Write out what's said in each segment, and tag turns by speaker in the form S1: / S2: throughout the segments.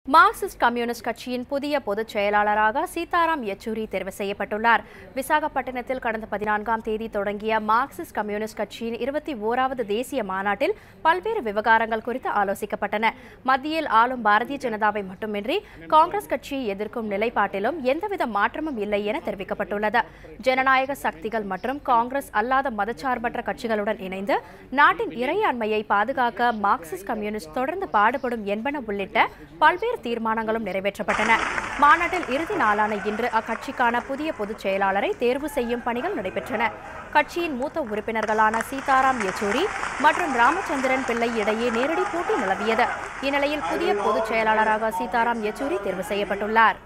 S1: Marxist Communist கட்சியின் புதிய பொதுச் செயலாளராக சீதாராம் யெச்சூரி தேர்வு செய்யப்பட்டுள்ளார் விசாகப்பட்டினத்தில் கடந்த பதினான்காம் தேதி தொடங்கிய மார்க்சிஸ்ட் கம்யூனிஸ்ட் கட்சியின் இருபத்தி ஓராவது தேசிய மாநாட்டில் பல்வேறு விவகாரங்கள் குறித்து ஆலோசிக்கப்பட்டன மத்தியில் ஆளும் பாரதிய ஜனதாவை மட்டுமின்றி காங்கிரஸ் கட்சியை எதிர்க்கும் நிலைப்பாட்டிலும் எந்தவித மாற்றமும் இல்லை என தெரிவிக்கப்பட்டுள்ளது ஜனநாயக சக்திகள் மற்றும் காங்கிரஸ் அல்லாத மதச்சார்பற்ற கட்சிகளுடன் இணைந்து நாட்டின் இறையாண்மையை பாதுகாக்க மார்க்சிஸ்ட் கம்யூனிஸ்ட் தொடர்ந்து பாடுபடும் என்பன உள்ளிட்ட பல்வேறு தீர்மானங்களும் நிறைவேற்றப்பட்டன மாநாட்டில் இறுதி நாளான இன்று அக்கட்சிக்கான புதிய பொதுச் செயலாளரை தேர்வு செய்யும் பணிகள் நடைபெற்றன கட்சியின் மூத்த உறுப்பினர்களான சீதாராம் யெச்சூரி மற்றும் ராமச்சந்திரன் பிள்ளை இடையே நேரடி போட்டி நிலவியது இந்நிலையில் புதிய பொதுச் செயலாளராக சீதாராம் யெச்சூரி தேர்வு செய்யப்பட்டுள்ளார்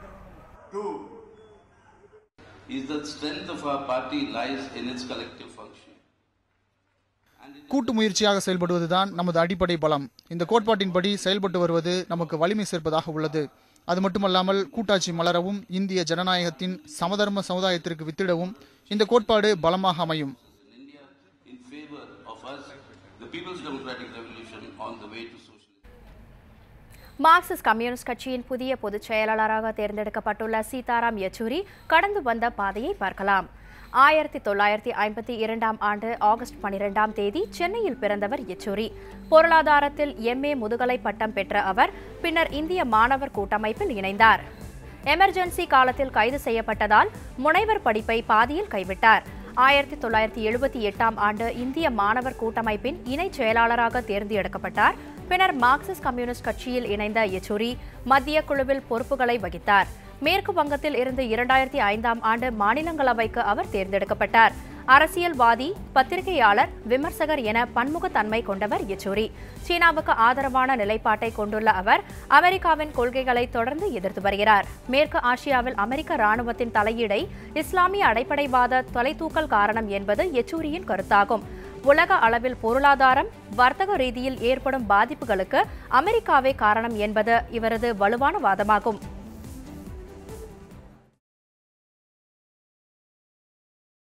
S2: is that strength of our party lies in its collective function.
S3: கூட்டு முயற்சியாக செயல்படுவதுதான் நமது அடிப்படை பலம் இந்த கோட்பாட்டின்படி செயல்பட்டு வருவது நமக்கு வலிமை சேர்ப்பதாக உள்ளது அது மட்டுமல்லாமல் கூட்டாட்சி மலரவும் இந்திய ஜனநாயகத்தின் சமதர்ம சமுதாயத்திற்கு வித்திடவும் இந்த கோட்பாடு பலமாக அமையும்
S2: In India, in favor of us, the People's Democratic Revolution on the way to socialism.
S1: Marxist Communist கட்சியின் புதிய பொதுச் செயலாளராக தேர்ந்தெடுக்கப்பட்டுள்ள சீதாராம் யெச்சூரி கடந்து வந்த பாதையை பார்க்கலாம் ஆயிரத்தி தொள்ளாயிரத்தி ஐம்பத்தி இரண்டாம் ஆண்டு ஆகஸ்ட் பனிரெண்டாம் தேதி சென்னையில் பிறந்தவர் யெச்சூரி பொருளாதாரத்தில் எம்ஏ முதுகலை பட்டம் பெற்ற அவர் பின்னர் இந்திய மாணவர் கூட்டமைப்பில் இணைந்தார் எமர்ஜென்சி காலத்தில் கைது செய்யப்பட்டதால் முனைவர் படிப்பை பாதியில் கைவிட்டார் ஆயிரத்தி தொள்ளாயிரத்தி எழுபத்தி எட்டாம் ஆண்டு இந்திய மாணவர் கூட்டமைப்பின் இணைச் செயலாளராக தேர்ந்தெடுக்கப்பட்டார் பின்னர் மார்க்சிஸ்ட் கம்யூனிஸ்ட் கட்சியில் இணைந்த யெச்சூரி மத்திய குழுவில் பொறுப்புகளை வகித்தார் மேற்கு வங்கத்தில் இருந்து இரண்டாயிரத்தி ஐந்தாம் ஆண்டு மாநிலங்களவைக்கு அவர் தேர்ந்தெடுக்கப்பட்டார் அரசியல்வாதி பத்திரிகையாளர் விமர்சகர் என பன்முகத்தன்மை கொண்டவர் யெச்சூரி சீனாவுக்கு ஆதரவான நிலைப்பாட்டை கொண்டுள்ள அவர் அமெரிக்காவின் கொள்கைகளை தொடர்ந்து எதிர்த்து வருகிறார் மேற்கு ஆசியாவில் அமெரிக்க ராணுவத்தின் தலையீடை இஸ்லாமிய அடைப்படைவாத தொலைதூக்கல் காரணம் என்பது யெச்சூரியின் கருத்தாகும் உலக அளவில் பொருளாதாரம் வர்த்தக ரீதியில் ஏற்படும் பாதிப்புகளுக்கு அமெரிக்காவே காரணம் என்பது இவரது வலுவான வாதமாகும்